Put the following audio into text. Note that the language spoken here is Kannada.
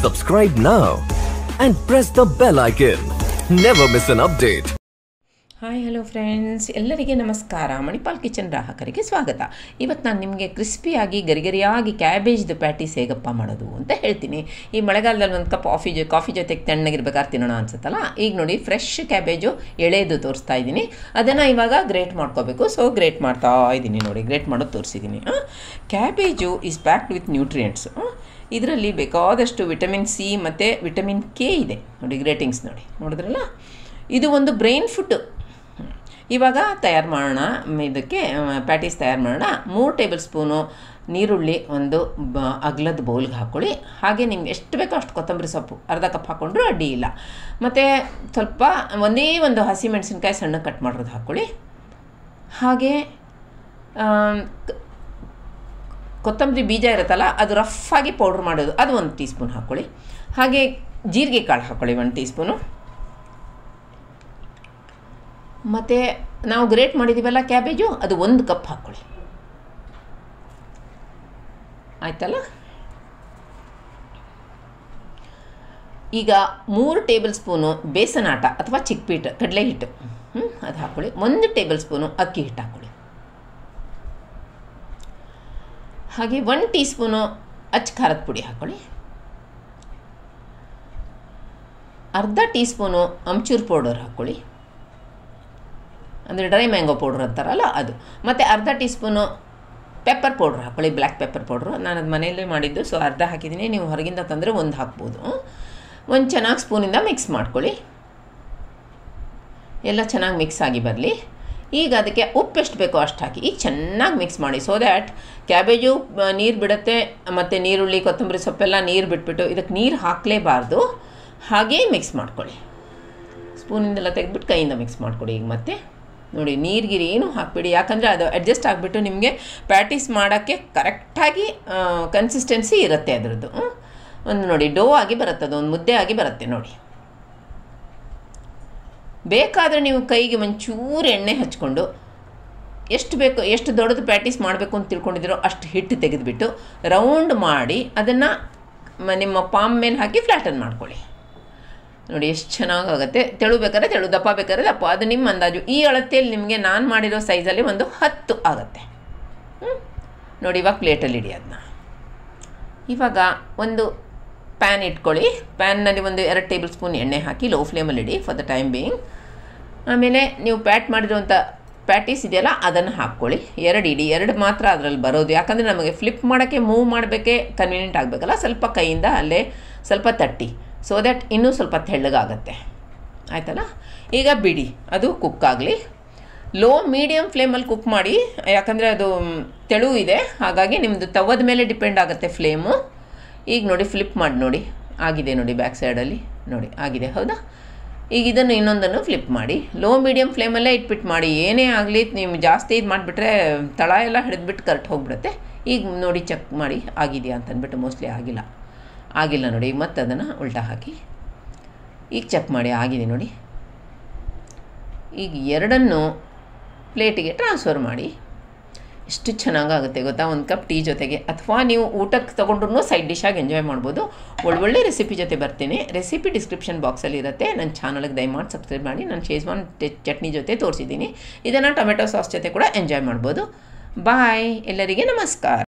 Subscribe now and press the bell icon. Never miss an update. Hi hello friends ಎಲ್ಲರಿಗೆ ನಮಸ್ಕಾರ ಮಣಿಪಾಲ್ ಕಿಚನ್ ಗ್ರಾಹಕರಿಗೆ ಸ್ವಾಗತ ಇವತ್ತು ನಾನು ನಿಮಗೆ ಕ್ರಿಸ್ಪಿಯಾಗಿ ಗರಿಗರಿಯಾಗಿ ಕ್ಯಾಬೇಜ್ದು ಪ್ಯಾಟೀಸ್ ಹೇಗಪ್ಪ ಮಾಡೋದು ಅಂತ ಹೇಳ್ತೀನಿ ಈ ಮಳೆಗಾಲದಲ್ಲಿ ಒಂದು ಕಪ್ ಕಾಫಿ ಜೊ ಕಾಫಿ ಜೊತೆಗೆ ತಣ್ಣಗಿರ್ಬೇಕಾದ್ರೆ ತಿನ್ನೋಣ ಅನ್ಸುತ್ತಲ್ಲ ಈಗ ನೋಡಿ ಫ್ರೆಶ್ ಕ್ಯಾಬೇಜು ಎಳೆದು ತೋರಿಸ್ತಾ ಇದ್ದೀನಿ ಅದನ್ನು ಇವಾಗ ಗ್ರೇಟ್ ಮಾಡ್ಕೋಬೇಕು ಸೊ ಗ್ರೇಟ್ ಮಾಡ್ತಾ ಇದ್ದೀನಿ ನೋಡಿ ಗ್ರೇಟ್ ಮಾಡೋದು ತೋರಿಸಿದ್ದೀನಿ cabbage is packed with nutrients ಇದರಲ್ಲಿ ಬೇಕಾದಷ್ಟು ವಿಟಮಿನ್ ಸಿ ಮತ್ತು ವಿಟಮಿನ್ ಕೆ ಇದೆ ನೋಡಿ ಗ್ರೇಟಿಂಗ್ಸ್ ನೋಡಿ ನೋಡಿದ್ರಲ್ಲ ಇದು ಒಂದು ಬ್ರೈನ್ ಫುಡ್ ಇವಾಗ ತಯಾರು ಮಾಡೋಣ ಮ್, ಇದಕ್ಕೆ ಪ್ಯಾಟೀಸ್ ತಯಾರು ಮಾಡೋಣ ಮೂರು ಟೇಬಲ್ ಸ್ಪೂನು ನೀರುಳ್ಳಿ ಒಂದು ಬ ಅಗ್ಲದ ಬೌಲ್ಗೆ ಹಾಕ್ಕೊಳ್ಳಿ ಹಾಗೆ ನಿಮ್ಗೆ ಎಷ್ಟು ಬೇಕೋ ಅಷ್ಟು ಕೊತ್ತಂಬರಿ ಸೊಪ್ಪು ಅರ್ಧ ಕಪ್ ಹಾಕ್ಕೊಂಡ್ರೂ ಅಡ್ಡಿ ಇಲ್ಲ ಮತ್ತು ಸ್ವಲ್ಪ ಒಂದೇ ಒಂದು ಹಸಿ ಮೆಣಸಿನ್ಕಾಯಿ ಸಣ್ಣ ಕಟ್ ಮಾಡೋದು ಹಾಕ್ಕೊಳ್ಳಿ ಹಾಗೆ ಆಮ್, ಕ- ಕೊತ್ತಂಬರಿ ಬೀಜ ಇರುತ್ತಲ್ಲ ಅದು ರಫಾಗಿ ಪೌಡ್ರ್ ಮಾಡೋದು ಅದು ಒಂದು ಟೀ ಸ್ಪೂನ್ ಹಾಕ್ಕೊಳ್ಳಿ ಹಾಗೆ ಜೀರಿಗೆ ಕಾಳು ಹಾಕ್ಕೊಳ್ಳಿ ಒಂದು ಟೀ ಸ್ಪೂನು ಮತ್ತು ನಾವು ಗ್ರೇಟ್ ಮಾಡಿದ್ದೀವಲ್ಲ ಕ್ಯಾಬೇಜು ಅದು ಒಂದು ಕಪ್ ಹಾಕ್ಕೊಳ್ಳಿ ಆಯ್ತಲ್ಲ ಈಗ ಮೂರು ಟೇಬಲ್ ಸ್ಪೂನು ಬೇಸನ್ ಆಟ ಅಥವಾ ಚಿಕ್ಪೀಟ್ ಕಡಲೆ ಹಿಟ್ಟು ಹ್ಞೂ ಅದು ಹಾಕ್ಕೊಳ್ಳಿ ಒಂದು ಟೇಬಲ್ ಸ್ಪೂನು ಅಕ್ಕಿ ಹಿಟ್ಟು ಹಾಕ್ಕೊಳ್ಳಿ ಹಾಗೆ ಒನ್ ಟೀ ಸ್ಪೂನು ಅಚ್ಚ ಖಾರದ ಪುಡಿ ಹಾಕ್ಕೊಳ್ಳಿ ಅರ್ಧ ಟೀ ಸ್ಪೂನು ಅಮ್ಚೂರ್ ಪೌಡರ್ ಹಾಕ್ಕೊಳ್ಳಿ ಅಂದರೆ ಡ್ರೈ ಮ್ಯಾಂಗೋ ಪೌಡ್ರ್ ಅಂತಾರಲ್ಲ ಅದು ಮತ್ತು ಅರ್ಧ ಟೀ ಸ್ಪೂನು ಪೆಪ್ಪರ್ ಪೌಡ್ರ್ ಹಾಕ್ಕೊಳ್ಳಿ ಬ್ಲ್ಯಾಕ್ ಪೆಪ್ಪರ್ ಪೌಡ್ರು ನಾನು ಅದು ಮನೆಯಲ್ಲೇ ಮಾಡಿದ್ದು ಸೊ ಅರ್ಧ ಹಾಕಿದ್ದೀನಿ ನೀವು ಹೊರಗಿಂದ ತಂದರೆ ಒಂದು ಹಾಕ್ಬೋದು ಒಂದು ಚೆನ್ನಾಗಿ ಸ್ಪೂನಿಂದ ಮಿಕ್ಸ್ ಮಾಡ್ಕೊಳ್ಳಿ ಎಲ್ಲ ಚೆನ್ನಾಗಿ ಮಿಕ್ಸ್ ಆಗಿ ಬರಲಿ ಈಗ ಅದಕ್ಕೆ ಉಪ್ಪು ಎಷ್ಟು ಬೇಕೋ ಅಷ್ಟು ಹಾಕಿ ಈಗ ಚೆನ್ನಾಗಿ ಮಿಕ್ಸ್ ಮಾಡಿ ಸೊ ದ್ಯಾಟ್ ಕ್ಯಾಬೇಜು ನೀರು ಬಿಡುತ್ತೆ ಮತ್ತು ನೀರುಳ್ಳಿ ಕೊತ್ತಂಬರಿ ಸೊಪ್ಪೆಲ್ಲ ನೀರು ಬಿಟ್ಬಿಟ್ಟು ಇದಕ್ಕೆ ನೀರು ಹಾಕಲೇಬಾರ್ದು ಹಾಗೇ ಮಿಕ್ಸ್ ಮಾಡ್ಕೊಳ್ಳಿ ಸ್ಪೂನಿಂದೆಲ್ಲ ತೆಗೆದ್ಬಿಟ್ಟು ಕೈಯಿಂದ ಮಿಕ್ಸ್ ಮಾಡ್ಕೊಡಿ ಈಗ ಮತ್ತೆ ನೋಡಿ ನೀರ್ಗಿರಿ ಏನೂ ಹಾಕ್ಬಿಡಿ ಯಾಕಂದರೆ ಅದು ಅಡ್ಜಸ್ಟ್ ಆಗಿಬಿಟ್ಟು ನಿಮಗೆ ಪ್ಯಾಟೀಸ್ ಮಾಡೋಕ್ಕೆ ಕರೆಕ್ಟಾಗಿ ಕನ್ಸಿಸ್ಟೆನ್ಸಿ ಇರುತ್ತೆ ಅದರದ್ದು ಹ್ಮ್. ಒಂದು ನೋಡಿ ಡೋ ಆಗಿ ಬರುತ್ತೆ ಅದು ಒಂದು ಮುದ್ದೆ ಆಗಿ ಬರುತ್ತೆ ನೋಡಿ ಬೇಕಾದರೆ ನೀವು ಕೈಗೆ ಒಂಚೂರು ಎಣ್ಣೆ ಹಚ್ಕೊಂಡು ಎಷ್ಟು ಬೇಕು ಎಷ್ಟು ದೊಡ್ಡದು ಪ್ಯಾಟೀಸ್ ಮಾಡಬೇಕು ಅಂತ ತಿಳ್ಕೊಂಡಿದ್ದೀರೋ ಅಷ್ಟು ಹಿಟ್ಟು ತೆಗೆದುಬಿಟ್ಟು ರೌಂಡ್ ಮಾಡಿ ಅದನ್ನು ನಿಮ್ಮ ಪಾಮ್ ಮೇಲೆ ಹಾಕಿ ಫ್ಲ್ಯಾಟನ್ ಮಾಡ್ಕೊಳ್ಳಿ ನೋಡಿ ಎಷ್ಟು ಚೆನ್ನಾಗಾಗುತ್ತೆ ತೆಳು ಬೇಕಾದ್ರೆ ತೆಳು ದಪ್ಪ ಬೇಕಾದ್ರೆ ದಪ್ಪ ಅದು ನಿಮ್ಮ ಅಂದಾಜು ಈ ಅಳತೆಯಲ್ಲಿ ನಿಮಗೆ ನಾನು ಮಾಡಿರೋ ಸೈಜಲ್ಲಿ ಒಂದು ಹತ್ತು ಆಗುತ್ತೆ ಹ್ಮ್? ನೋಡಿ ಇವಾಗ ಪ್ಲೇಟಲ್ಲಿ ಇಡಿ ಅದನ್ನ ಇವಾಗ ಒಂದು ಪ್ಯಾನ್ ಇಟ್ಕೊಳ್ಳಿ ಪ್ಯಾನ್ನಲ್ಲಿ ಒಂದು ಎರಡು ಟೇಬಲ್ ಸ್ಪೂನ್ ಎಣ್ಣೆ ಹಾಕಿ ಲೋ ಫ್ಲೇಮಲ್ಲಿ ಇಡಿ ಫಾರ್ ದ ಟೈಮ್ ಬೀಯಿಂಗ್ ಆಮೇಲೆ ನೀವು ಪ್ಯಾಟ್ ಮಾಡಿರುವಂಥ ಪ್ಯಾಟೀಸ್ ಇದೆಯಲ್ಲ ಅದನ್ನು ಹಾಕ್ಕೊಳ್ಳಿ ಎರಡು ಇಡಿ ಎರಡು ಮಾತ್ರ ಅದರಲ್ಲಿ ಬರೋದು ಯಾಕಂದರೆ ನಮಗೆ ಫ್ಲಿಪ್ ಮಾಡೋಕ್ಕೆ ಮೂವ್ ಮಾಡಬೇಕೇ ಕನ್ವೀನಿಯೆಂಟ್ ಆಗಬೇಕಲ್ಲ ಸ್ವಲ್ಪ ಕೈಯಿಂದ ಅಲ್ಲೇ ಸ್ವಲ್ಪ ತಟ್ಟಿ ಸೊ ದ್ಯಾಟ್ ಇನ್ನೂ ಸ್ವಲ್ಪ ತೆಳ್ಳಗಾಗತ್ತೆ ಆಯ್ತಲ್ಲ ಈಗ ಬಿಡಿ ಅದು ಕುಕ್ ಆಗಲಿ ಲೋ ಮೀಡಿಯಮ್ ಫ್ಲೇಮಲ್ಲಿ ಕುಕ್ ಮಾಡಿ ಯಾಕಂದರೆ ಅದು ಮ್, ತೆಳು ಇದೆ ಹಾಗಾಗಿ ನಿಮ್ಮದು ತವದ ಮೇಲೆ ಡಿಪೆಂಡ್ ಆಗುತ್ತೆ ಫ್ಲೇಮು ಈಗ ನೋಡಿ ಫ್ಲಿಪ್ ಮಾಡಿ ನೋಡಿ ಆಗಿದೆ ನೋಡಿ ಬ್ಯಾಕ್ ಸೈಡಲ್ಲಿ ನೋಡಿ ಆಗಿದೆ ಹೌದಾ ಈಗ ಇದನ್ನು ಇನ್ನೊಂದನ್ನು ಫ್ಲಿಪ್ ಮಾಡಿ ಲೋ ಮೀಡಿಯಮ್ ಫ್ಲೇಮಲ್ಲೇ ಇಟ್ಬಿಟ್ಟು ಮಾಡಿ ಏನೇ ಆಗಲಿ ನೀವು ಜಾಸ್ತಿ ಇದು ಮಾಡಿಬಿಟ್ರೆ ತಳ ಎಲ್ಲ ಹಿಡಿದ್ಬಿಟ್ಟು ಕರೆಕ್ಟ್ ಹೋಗ್ಬಿಡುತ್ತೆ ಈಗ ನೋಡಿ ಚೆಕ್ ಮಾಡಿ ಆಗಿದೆಯಾ ಅಂತ ಅಂದ್ಬಿಟ್ಟು ಮೋಸ್ಟ್ಲಿ ಆಗಿಲ್ಲ ಆಗಿಲ್ಲ ನೋಡಿ ಈಗ ಮತ್ತೆ ಅದನ್ನು ಉಲ್ಟಾ ಹಾಕಿ ಈಗ ಚೆಕ್ ಮಾಡಿ ಆಗಿದೆ ನೋಡಿ ಈಗ ಎರಡನ್ನು ಪ್ಲೇಟಿಗೆ ಟ್ರಾನ್ಸ್ಫರ್ ಮಾಡಿ ಎಷ್ಟು ಚೆನ್ನಾಗಾಗುತ್ತೆ ಗೊತ್ತಾ ಒಂದು ಕಪ್ ಟೀ ಜೊತೆಗೆ ಅಥವಾ ನೀವು ಊಟಕ್ಕೆ ತೊಗೊಂಡ್ರು ಸೈಡ್ ಡಿಶಾಗಿ ಎಂಜಾಯ್ ಮಾಡ್ಬೋದು ಒಳ್ಳೊಳ್ಳೆ ರೆಸಿಪಿ ಜೊತೆ ಬರ್ತೀನಿ ರೆಸಿಪಿ ಡಿಸ್ಕ್ರಿಪ್ಷನ್ ಬಾಕ್ಸಲ್ಲಿ ಇರುತ್ತೆ ನನ್ನ ಚಾನಲ್ಗೆ ದಯಮಾಡಿ ಸಬ್ಸ್ಕ್ರೈಬ್ ಮಾಡಿ ನಾನು ಶೇಜ್ವಾನ್ ಚಟ್ನಿ ಜೊತೆ ತೋರಿಸಿದ್ದೀನಿ ಇದನ್ನು ಟೊಮೆಟೊ ಸಾಸ್ ಜೊತೆ ಕೂಡ ಎಂಜಾಯ್ ಮಾಡ್ಬೋದು ಬಾಯ್ ಎಲ್ಲರಿಗೆ ನಮಸ್ಕಾರ